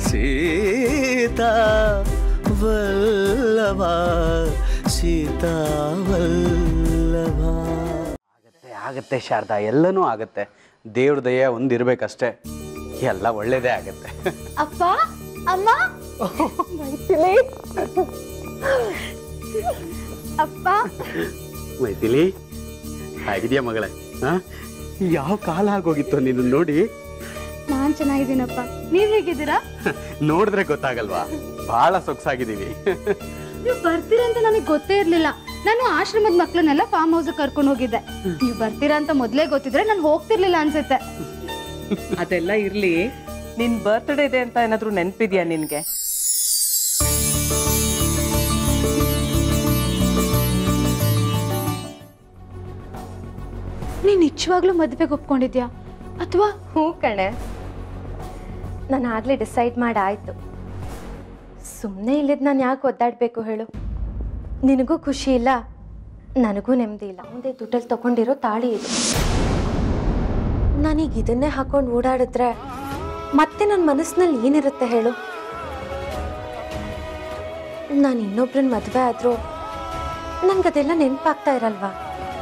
ಸೀತಾ ವಲ್ಲಭ ಸೀತಾ ವಲ್ಲಭ ಆಗತ್ತೆ ಆಗತ್ತೆ ಶಾರದಾ ಎಲ್ಲನೂ ಆಗತ್ತೆ ದೇವ್ರ ದಯ ಒಂದಿರ್ಬೇಕಷ್ಟೇ ಎಲ್ಲ ಒಳ್ಳೇದೇ ಆಗತ್ತೆ ಅಪ್ಪ ಅಮ್ಮ ಅಪ್ಪ ಮೈಥಿಲಿ ಆಗಿದೆಯಾ ಮಗಳೇ ಹಾ ಯಾವ ಕಾಲ ಆಗೋಗಿತ್ತು ನೀನು ನೋಡಿ ನಾನ್ ಚೆನ್ನಾಗಿದ್ದೀನಪ್ಪ ನೀವ್ ಹೇಗಿದ್ದೀರಾ ನೋಡಿದ್ರೆ ಗೊತ್ತಾಗಲ್ವಾ ಬಹಳ ಸೊಗಸಾಗಿದ್ದೀವಿ ನೀವು ಬರ್ತೀರಾ ಅಂತ ನನಗೆ ಗೊತ್ತೇ ಇರ್ಲಿಲ್ಲ ನಾನು ಆಶ್ರಮದ ಮಕ್ಳನ್ನೆಲ್ಲ ಫಾರ್ಮ್ ಹೌಸ್ ಕರ್ಕೊಂಡು ಹೋಗಿದ್ದೆ ನೀವು ಬರ್ತೀರಾ ಅಂತ ಮೊದ್ಲೇ ಗೊತ್ತಿದ್ರೆ ನಾನು ಹೋಗ್ತಿರ್ಲಿಲ್ಲ ಅನ್ಸುತ್ತೆ ಅದೆಲ್ಲ ಇರ್ಲಿ ನಿನ್ ಬರ್ತ್ಡೇ ಇದೆ ಅಂತ ಏನಾದ್ರೂ ನೆನ್ಪಿದ್ಯಾ ನಿನ್ಗೆ ನೀನ್ ನಿಜವಾಗ್ಲೂ ಮದ್ವೆಗೆ ಒಪ್ಕೊಂಡಿದ್ಯಾ ಅಥವಾ ಹ್ಞೂ ಕಣೆ ನಾನು ಆಗಲೇ ಡಿಸೈಡ್ ಮಾಡಾಯ್ತು ಸುಮ್ಮನೆ ಇಲ್ಲಿದ್ದು ನಾನು ಯಾಕೆ ಒದ್ದಾಡಬೇಕು ಹೇಳು ನಿನಗೂ ಖುಷಿ ಇಲ್ಲ ನನಗೂ ನೆಮ್ಮದಿ ಇಲ್ಲ ಮುಂದೆ ದುಡ್ಡಲ್ಲಿ ತಗೊಂಡಿರೋ ತಾಳಿ ಇದು ನಾನೀಗ ಇದನ್ನೇ ಹಾಕೊಂಡು ಓಡಾಡಿದ್ರೆ ಮತ್ತೆ ನನ್ನ ಮನಸ್ಸಿನಲ್ಲಿ ಏನಿರುತ್ತೆ ಹೇಳು ನಾನು ಇನ್ನೊಬ್ರನ್ನ ಮದುವೆ ಆದರೂ ನನಗದೆಲ್ಲ ನೆನಪಾಗ್ತಾ ಇರಲ್ವಾ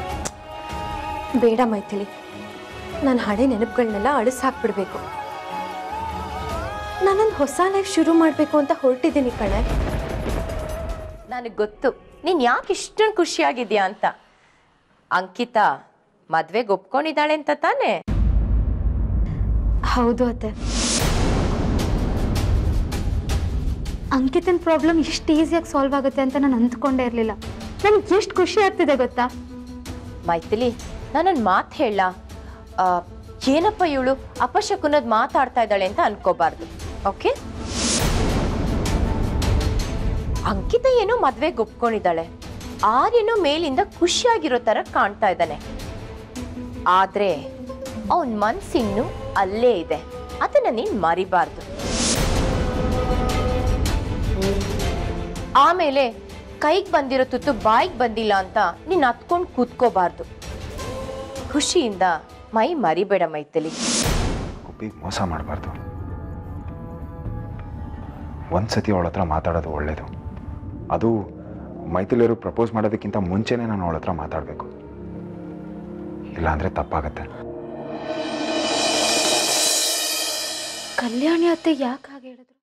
ಬೇಡ ಮೈಥಿಲಿ ನಾನು ಹಳೆ ನೆನಪುಗಳನ್ನೆಲ್ಲ ಅಳಿಸ್ ಹಾಕ್ಬಿಡ್ಬೇಕು ನಾನೊಂದು ಹೊಸ ಲೈಫ್ ಶುರು ಮಾಡಬೇಕು ಅಂತ ಹೊರಟಿದ್ದೀನಿ ಕಣೆ ನನಗೆ ಗೊತ್ತು ನೀನು ಯಾಕೆ ಇಷ್ಟೊಂದು ಖುಷಿಯಾಗಿದ್ಯಾ ಅಂತ ಅಂಕಿತಾ ಮದ್ವೆಗೆ ಒಪ್ಕೊಂಡಿದ್ದಾಳೆ ಅಂತ ತಾನೇ ಹೌದು ಅತ್ತೆ ಅಂಕಿತನ್ ಪ್ರಾಬ್ಲಮ್ ಇಷ್ಟು ಈಸಿಯಾಗಿ ಸಾಲ್ವ್ ಆಗುತ್ತೆ ಅಂತ ನಾನು ಅಂದ್ಕೊಂಡೇ ಇರಲಿಲ್ಲ ನನಗೆ ಎಷ್ಟು ಖುಷಿ ಆಗ್ತಿದೆ ಗೊತ್ತಾ ಮೈಥಿಲಿ ನಾನೊಂದು ಮಾತು ಹೇಳ ಏನಪ್ಪ ಇವಳು ಅಪಶಕುನದ್ ಮಾತಾಡ್ತಾ ಇದ್ದಾಳೆ ಅಂತ ಅನ್ಕೋಬಾರ್ದು ಓಕೆ ಅಂಕಿತ ಏನೋ ಮದ್ವೆಗೆ ಒಪ್ಕೊಂಡಿದ್ದಾಳೆ ಆರ್ಯನೋ ಮೇಲಿಂದ ಖುಷಿಯಾಗಿರೋ ತರ ಕಾಣ್ತಾ ಇದ್ದಾನೆ ಆದ್ರೆ ಅವನ್ ಮನ್ಸಿನ್ನು ಅಲ್ಲೇ ಇದೆ ಅದನ್ನ ನೀನ್ ಮರಿಬಾರ್ದು ಆಮೇಲೆ ಕೈಗೆ ಬಂದಿರೋ ತುತ್ತು ಬಾಯಿಗೆ ಬಂದಿಲ್ಲ ಅಂತ ನೀನ್ ಹತ್ಕೊಂಡು ಕೂತ್ಕೋಬಾರ್ದು ಖುಷಿಯಿಂದ ಮೈ ಮರಿಬೇಡ ಮೈಥಿಲಿ ಗುಬ್ಬಿಗೆ ಮೋಸ ಮಾಡಬಾರ್ದು ಒಂದು ಸತಿ ಅವಳ ಹತ್ರ ಮಾತಾಡೋದು ಒಳ್ಳೆಯದು ಅದು ಮೈಥಿಲಿಯರು ಪ್ರಪೋಸ್ ಮಾಡೋದಕ್ಕಿಂತ ಮುಂಚೆನೇ ನಾನು ಅವಳ ಹತ್ರ ಮಾತಾಡಬೇಕು ಇಲ್ಲಾಂದರೆ ತಪ್ಪಾಗತ್ತೆ ಕಲ್ಯಾಣಿ ಅತ್ತೆ ಯಾಕೆ ಹಾಗೆ ಹೇಳಿದ್ರು